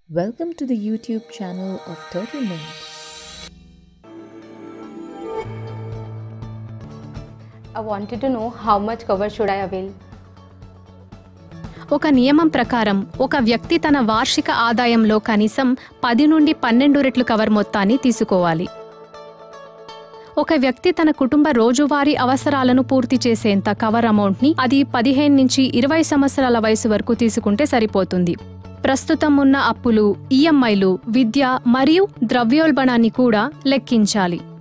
Welcome to the YouTube channel of Turtle Mint. I wanted to know how much cover should I avail. ఒక నియమం ప్రకారం ఒక వ్యక్తి తన వార్షిక ఆదాయంలో కనీసం పది నుండి పన్నెండు రెట్లు కవర్ మొత్తాన్ని తీసుకోవాలి ఒక వ్యక్తి తన కుటుంబ రోజువారీ అవసరాలను పూర్తి చేసేంత కవర్ అమౌంట్ని అది పదిహేను నుంచి ఇరవై సంవత్సరాల వయసు వరకు తీసుకుంటే సరిపోతుంది ప్రస్తుతం ఉన్న అప్పులు ఈఎంఐలు విద్య మరియు ద్రవ్యోల్బణాన్ని కూడా లెక్కించాలి